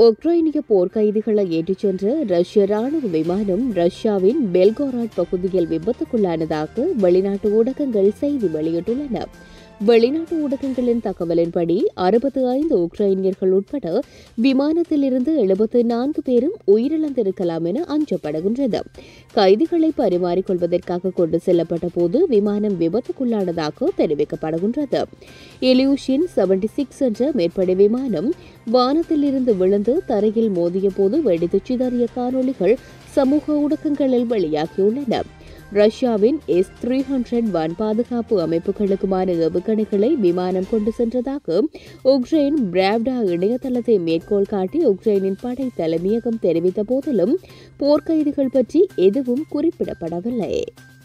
உக்ரைனிய போர்க்கைதிகளை ஏற்றிச் சென்ற ரஷ்ய ராணுவ விமானம் ரஷ்யாவின் பெல்கோராட் பகுதியில் விபத்துக்குள்ளானதாக வெளிநாட்டு ஊடகங்கள் செய்தி வெளியிட்டுள்ளன வெளிநாட்டு ஊடகங்களின் தகவலின்படி அறுபத்தி ஐந்து உக்ரைனியர்கள் உட்பட விமானத்தில் இருந்து எழுபத்தி நான்கு பேரும் உயிரிழந்திருக்கலாம் என அஞ்சப்படுகின்றது கைதிகளை பரிமாறிக்கொள்வதற்காக கொண்டு செல்லப்பட்ட போது விமானம் விபத்துக்குள்ளானதாக தெரிவிக்கப்படுகின்றது எலியூஷின் செவன்டி சிக்ஸ் என்ற மேற்படை விமானம் வானத்தில் இருந்து விழுந்து தரையில் மோதிய போது வெடித்து சிதறிய காணொளிகள் சமூக ஊடகங்களில் வெளியாகியுள்ளன ரஷ்யாவின் எஸ் த்ரீ ஹண்ட்ரட் வான் பாதுகாப்பு அமைப்புகளுக்குமான ஏவுகணைகளை விமானம் கொண்டு சென்றதாக உக்ரைன் பிராவ்டா இணையதளத்தை மேற்கோள் காட்டி உக்ரைனின் படை தலைமையகம் தெரிவித்த போதிலும் போர்க்கைதிகள் பற்றி எதுவும் குறிப்பிடப்படவில்லை